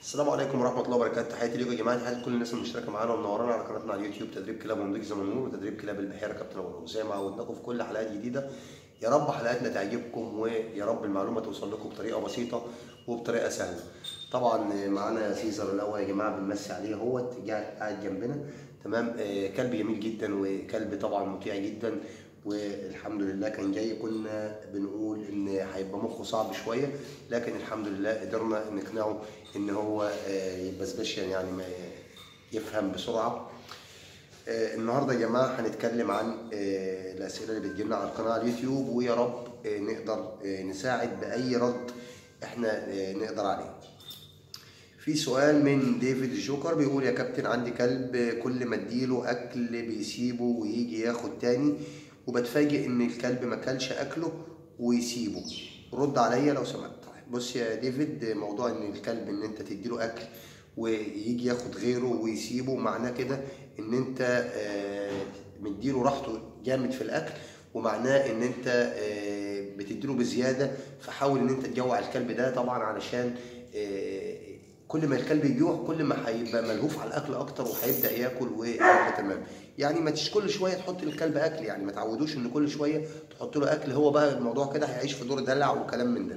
السلام عليكم ورحمه الله وبركاته تحياتي ليكم يا جماعه تحياتي لكل الناس المشتركه معانا ومنورانا على قناتنا على اليوتيوب تدريب كلاب ونضيف زي ما نقول وتدريب كلاب البحيره كابتن ابو نور زي ما عودناكم في كل حلقات جديده يا رب حلقاتنا تعجبكم ويا رب المعلومه توصل لكم بطريقه بسيطه وبطريقه سهله طبعا معانا سيزر الاول يا جماعه بنمسي عليه اهوت قاعد قاعد جنبنا تمام آه، كلب جميل جدا وكلب طبعا مطيع جدا والحمد لله كان جاي كنا بنقول ان هيبقى مخه صعب شويه لكن الحمد لله قدرنا نقنعه ان هو آه، يبقى سبيشال يعني ما يفهم بسرعه آه، النهارده يا جماعه هنتكلم عن آه، الاسئله اللي بتجيلنا على القناه على اليوتيوب ويا رب آه، نقدر آه، نساعد باي رد احنا آه، نقدر عليه في سؤال من ديفيد جوكر بيقول يا كابتن عندي كلب كل ما اديله اكل بيسيبه ويجي ياخد تاني وبتفاجئ ان الكلب ما كلش اكله ويسيبه رد عليا لو سمحت بص يا ديفيد موضوع ان الكلب ان انت تديله اكل ويجي ياخد غيره ويسيبه معناه كده ان انت آه، مديله راحته جامد في الاكل ومعناه ان انت آه، بتديله بزياده فحاول ان انت تجوع الكلب ده طبعا علشان آه، كل ما الكلب يجوع كل ما هيبقى ملهوف على الاكل اكتر وهيبدا ياكل ويبقى تمام يعني ما تش كل شويه تحط للكلب اكل يعني ما تعودوش ان كل شويه تحط له اكل هو بقى الموضوع كده هيعيش في دور دلع وكلام من ده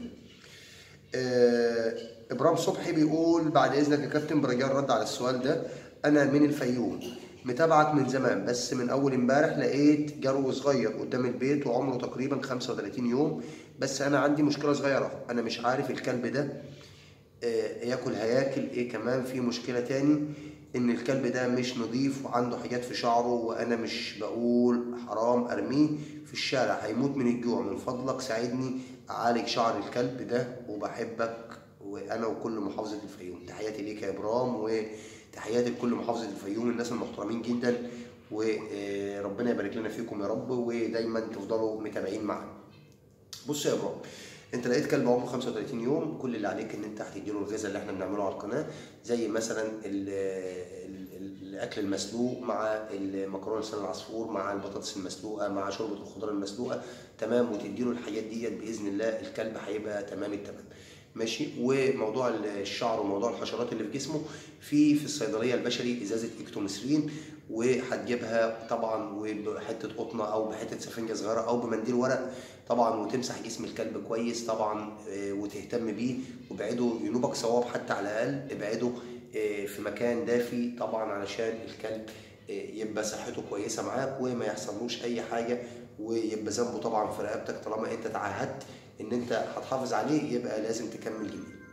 آه، ابراهيم صبحي بيقول بعد اذنك يا كابتن برجاء رد على السؤال ده انا من الفيوم متابعك من زمان بس من اول امبارح لقيت جرو صغير قدام البيت وعمره تقريبا 35 يوم بس انا عندي مشكله صغيره انا مش عارف الكلب ده آه، ياكل هياكل ايه كمان في مشكله تاني ان الكلب ده مش نظيف وعنده حاجات في شعره وانا مش بقول حرام ارميه في الشارع هيموت من الجوع من فضلك ساعدني اعالج شعر الكلب ده وبحبك وانا وكل محافظه الفيوم تحياتي ليك يا ابرام وتحياتي لكل محافظه الفيوم الناس المحترمين جدا وربنا يبارك لنا فيكم يا رب ودايما تفضلوا متابعين معانا بص يا ابراهيم انت لقيت كلب عمره 35 يوم كل اللي عليك ان انت هتديله الغذاء اللي احنا بنعمله على القناه زي مثلا ال ال ال الاكل المسلوق مع المكرونه لسان العصفور مع البطاطس المسلوقه مع شوربه الخضار المسلوقه تمام وتديله الحاجات ديت باذن الله الكلب هيبقى تمام التمام ماشي وموضوع الشعر وموضوع الحشرات اللي في جسمه في في الصيدليه البشري ازازه اكتوميسرين وهتجيبها طبعا وبحته قطنه او بحته سفنجه صغيره او بمنديل ورق طبعا وتمسح جسم الكلب كويس طبعا آه، وتهتم بيه وابعده ينوبك صواب حتى على الاقل ابعده آه، في مكان دافي طبعا علشان الكلب آه، يبقى صحته كويسه معاك وما يحصلوش اي حاجه ويبقى ذنبه طبعا في رقبتك طالما انت تعهدت ان انت هتحافظ عليه يبقى لازم تكمل جميلك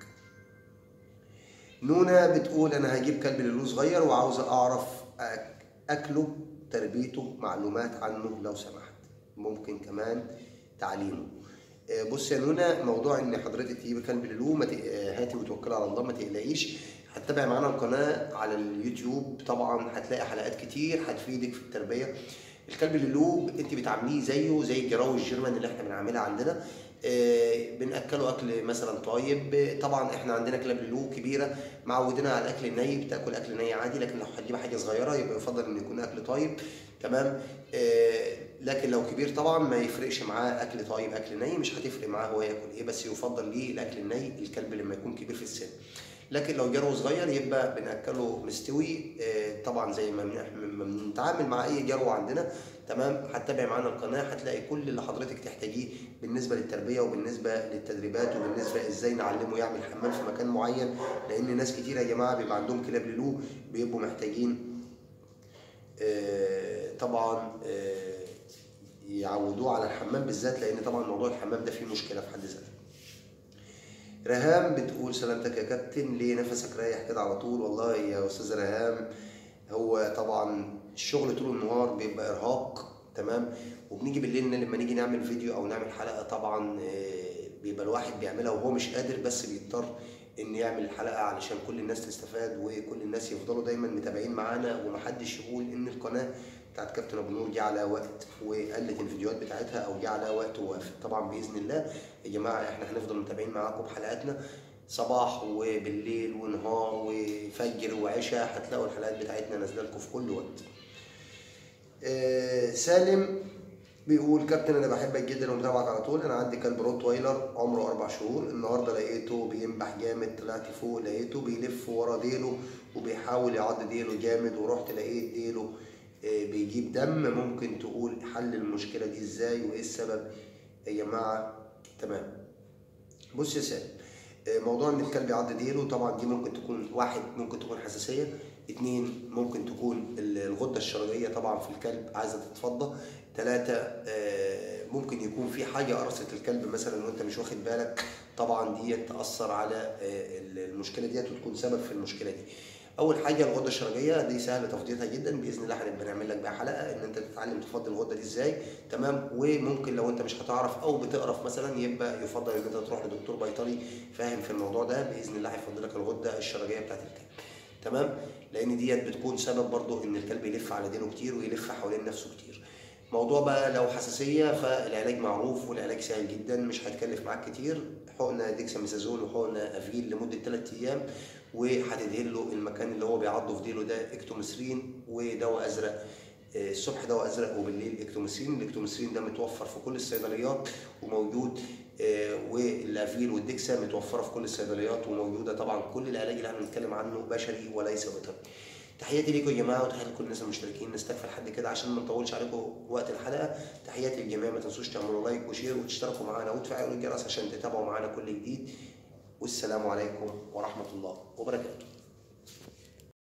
نونا بتقول انا هجيب كلب لولو صغير وعاوزه اعرف أك- اكله تربيته معلومات عنه لو سمحت ممكن كمان تعليمه آه، بص يا نونا موضوع ان حضرتك تجيب كلب لولو ما تق- آه، هاتي وتوكلي على الله ما تقلقيش هتتابع معانا القناه على اليوتيوب طبعا هتلاقي حلقات كتير هتفيدك في التربيه الكلب اللولو انت بتعامليه زيه زي الجراوي الجيرمان اللي احنا بنعملها عندنا آه، بناكله اكل مثلا طيب آه، طبعا احنا عندنا كلاب لولو كبيره معودينها على الاكل الني بتاكل اكل ني عادي لكن لو هتجيب حاجه صغيره يبقى يفضل ان يكون اكل طيب تمام آه، لكن لو كبير طبعا ما يفرقش معاه اكل طيب اكل ني مش هتفرق معاه هو ياكل ايه بس يفضل ليه الاكل الني الكلب لما يكون كبير في السن لكن لو جرو صغير يبقى بناكله مستوي آه، طبعا زي ما بن- ما بنتعامل مع اي جرو عندنا تمام هتتابع معانا القناه هتلاقي كل اللي حضرتك تحتاجيه بالنسبه للتربيه وبالنسبه للتدريبات وبالنسبه ازاي نعلمه يعمل حمام في مكان معين لان ناس كتير يا جماعه بيبقى عندهم كلاب لولو بيبقوا محتاجين آه، طبعا آه، يعودوه على الحمام بالذات لان طبعا موضوع الحمام ده فيه مشكله في حد ذاته رهام بتقول سلامتك يا كابتن ليه نفسك رايح كده على طول والله يا استاذ رهام هو طبعا الشغل طول النهار بيبقى ارهاق تمام وبنيجي بالليل لما نيجي نعمل فيديو او نعمل حلقه طبعا آه، بيبقى الواحد بيعملها وهو مش قادر بس بيضطر ان يعمل الحلقه علشان كل الناس تستفاد وكل الناس يفضلوا دايما متابعين معانا ومحدش يقول ان القناه بتاعت كابتن ابو نور جه على وقت وقلت الفيديوهات بتاعتها او جه على وقت ووقفت طبعا باذن الله يا جماعه احنا هنفضل متابعين معاكم بحلقاتنا صباح وبالليل ونهار وفجر وعشاء هتلاقوا الحلقات بتاعتنا نازله لكم في كل وقت آه، سالم بيقول كابتن انا بحبك جدا ومتابعك على طول انا عندي كلب روت وايلر عمره اربع شهور النهارده لقيته بينبح جامد طلعت فوق لقيته بيلف ورا ديله وبيحاول يعض ديله جامد ورحت لقيت ديله آه، بيجيب دم ممكن تقول حل المشكله دي ازاي وايه السبب يا جماعه تمام بص يا سامي آه، موضوع ان الكلب يعض ديله طبعا دي ممكن تكون واحد ممكن تكون حساسيه اتنين ممكن تكون ال- الغده الشرجيه طبعا في الكلب عايزه تتفضى ثلاثة ممكن يكون في حاجة قرصت الكلب مثلا وانت مش واخد بالك طبعا دي تأثر على آه، المشكلة ديت وتكون سبب في المشكلة دي اول حاجه الغده الشرجيه دي سهل تفضيتها جدا باذن الله هنبقى نعمل لك بقى حلقه ان انت تتعلم تفضي الغده دي ازاي تمام وممكن لو انت مش هتعرف او بتقرف مثلا يبقى يفضل ان انت تروح لدكتور بيطري فاهم في الموضوع ده باذن الله هيفضي لك الغده الشرجيه بتاعت الكلب تمام لان ديت بتكون سبب برضو ان الكلب يلف على ديله كتير ويلف حوالين نفسه كتير موضوع بقى لو حساسيه فالعلاج معروف والعلاج سهل جدا مش هيتكلف معاك كتير حقنه ديكساميثازون وحقنه افيل لمده 3 ايام وهتدهن له المكان اللي هو بيعضه في ديله ده اكتوميثرين ودواء ازرق آه، الصبح دواء ازرق وبالليل اكتوميثرين الاكتوميثرين ده متوفر في كل الصيدليات وموجود آه، والافيل والدكسا متوفره في كل الصيدليات وموجوده طبعا كل العلاج اللي احنا بنتكلم عنه بشري وليس بيطري تحياتي ليكم يا جماعه وتحياتي لكل الناس المشتركين نستكفى لحد كده عشان ما نطولش عليكم وقت الحلقه تحياتي للجميع ما تنسوش تعملوا لايك وشير وتشتركوا معانا وتفعلوا الجرس عشان تتابعوا معانا كل جديد والسلام عليكم ورحمه الله وبركاته